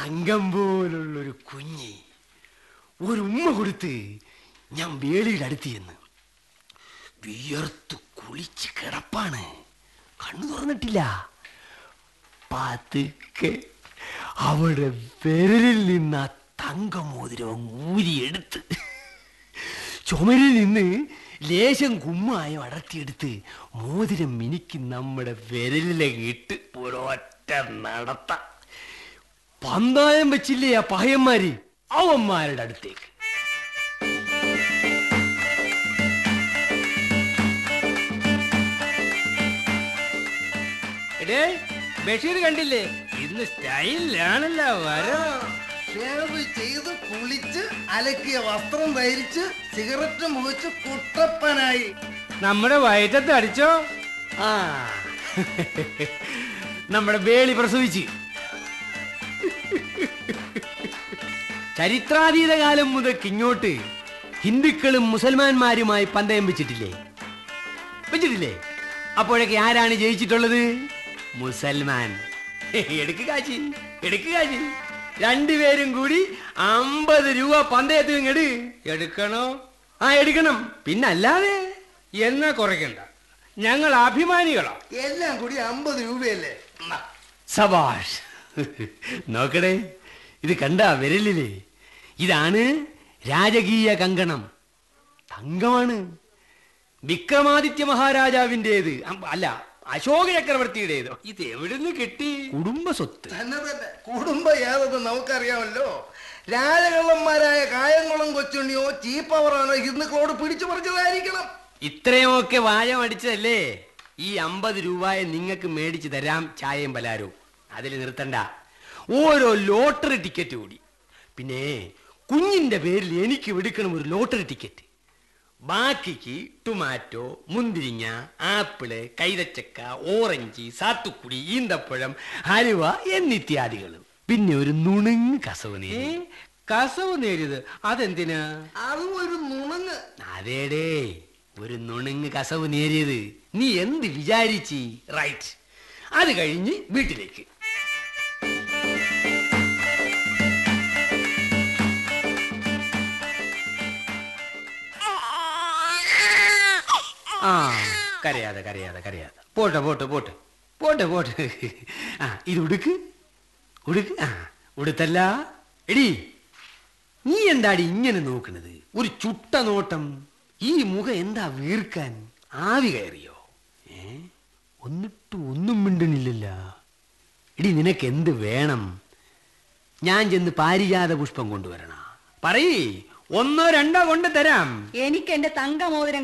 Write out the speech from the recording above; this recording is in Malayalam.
തങ്കം പോലുള്ളൊരു കുഞ്ഞി ഒരു ഉമ്മ കൊടുത്ത് ഞാൻ വേളിയുടെ അടുത്ത് ചെന്ന് വിയർത്തു കുളിച്ച് കിടപ്പാണ് കണ്ണു തുറന്നിട്ടില്ല പതുക്കെ അവിടെ വിരലിൽ നിന്ന് ആ തങ്കമോതിരം ഊരിയെടുത്ത് ചുമരിൽ നിന്ന് ലേശം കുമ്മായം അടർത്തിയെടുത്ത് മോതിരം മിനിക്ക് നമ്മുടെ വിരലിലേക്ക് ഇട്ട് ഒരൊറ്റ നടത്ത പന്തായം വെച്ചില്ലേ ആ പഹയന്മാര് അവന്മാരുടെ അടുത്തേക്ക് എടേ ബഷീർ കണ്ടില്ലേ ഇന്ന് സ്റ്റൈലിലാണല്ലോ വരോ ഷേവ് ചെയ്ത് കുളിച്ച് അലക്കിയ വസ്ത്രം ധരിച്ച് സിഗരറ്റ് മുഖിച്ച് കുട്ടപ്പനായി നമ്മുടെ വയറ്റത്ത് അടിച്ചോ ആ നമ്മുടെ വേളി പ്രസവിച്ച് ചരിത്രാതീത കാലം മുതൽ ഇങ്ങോട്ട് ഹിന്ദുക്കളും മുസൽമാന്മാരുമായി പന്തയം വെച്ചിട്ടില്ലേ വെച്ചിട്ടില്ലേ അപ്പോഴൊക്കെ ആരാണ് ജയിച്ചിട്ടുള്ളത് മുസൽമാൻ എടുക്ക് കാശി എടുക്ക് കാശി രണ്ടുപേരും കൂടി അമ്പത് രൂപ പന്തയത്തിൽ ഇങ്ങട് എടുക്കണോ ആ എടുക്കണം പിന്നല്ലാതെ എന്നാ കുറയ്ക്കണ്ട ഞങ്ങൾ അഭിമാനികളാ എല്ലാം കൂടി അമ്പത് രൂപയല്ലേ എന്നാ. സബാഷ് നോക്കടേ ഇത് കണ്ട വിരലില് ഇതാണ് രാജകീയ കങ്കണം തങ്കമാണ് വിക്രമാദിത്യ മഹാരാജാവിൻ്റെത് അല്ല അശോക ചക്രവർത്തിയുടേതോ ഇത് എവിടുന്ന് കിട്ടി കുടുംബ സ്വത്ത് തന്നെ തന്നെ കുടുംബം ഏതെന്ന് നമുക്കറിയാമല്ലോ രാജകള്ളന്മാരായ കായംകുളം കൊച്ചുണ്ണിയോ ചീപ്പവറാണോ ഹിന്ദുക്കളോട് പിടിച്ചു പറിച്ചതായിരിക്കണം ഇത്രയുമൊക്കെ വായം അടിച്ചതല്ലേ ഈ അമ്പത് രൂപയെ നിങ്ങൾക്ക് മേടിച്ചു തരാം ചായയും പലാരവും അതിൽ നിർത്തണ്ട ഓരോ ലോട്ടറി ടിക്കറ്റ് കൂടി പിന്നെ കുഞ്ഞിന്റെ പേരിൽ എനിക്ക് എടുക്കണം ഒരു ലോട്ടറി ടിക്കറ്റ് ബാക്കിക്ക് ടൊമാറ്റോ മുന്തിരിങ്ങ ആപ്പിള് കൈതച്ചക്ക ഓറഞ്ച് സാത്തുക്കുടി ഈന്തപ്പഴം ഹലുവ എന്നിത്യാദികളും പിന്നെ ഒരു നുണുങ്ങ് കസവ് ഏ നീര് കസവ് നേരിയത് അതെന്തിനാ അതും ഒരു നുണങ്ങ് അതേടേ ഒരു നുണുങ്ങ് കസവ് നേരിയത് നീ എന്ത് വിചാരിച്ച് റൈറ്റ് അത് കഴിഞ്ഞ് വീട്ടിലേക്ക് ആ കരയാതെ കരയാതെ കരയാതെ പോട്ടെ പോട്ടെ പോട്ടെ പോട്ടെ പോട്ടെ ആ ഇത് ഉടുക്ക് ഉടുക്ക് ആ ഉടുത്തല്ല എടി നീ എന്താടി ഇങ്ങനെ നോക്കണത് ഒരു ചുട്ട നോട്ടം ഈ മുഖം എന്താ വീർക്കാൻ ആവി കയറിയോ ഏ ഒന്നിട്ട് ഒന്നും മിണ്ടണില്ലല്ല എടി നിനക്ക് എന്ത് വേണം ഞാൻ ചെന്ന് പാരിജാത പുഷ്പം കൊണ്ടുവരണ പറയ് ഒന്നോ രണ്ടോ കൊണ്ട് തരാം എനിക്ക് എന്റെ തങ്കമോതിരം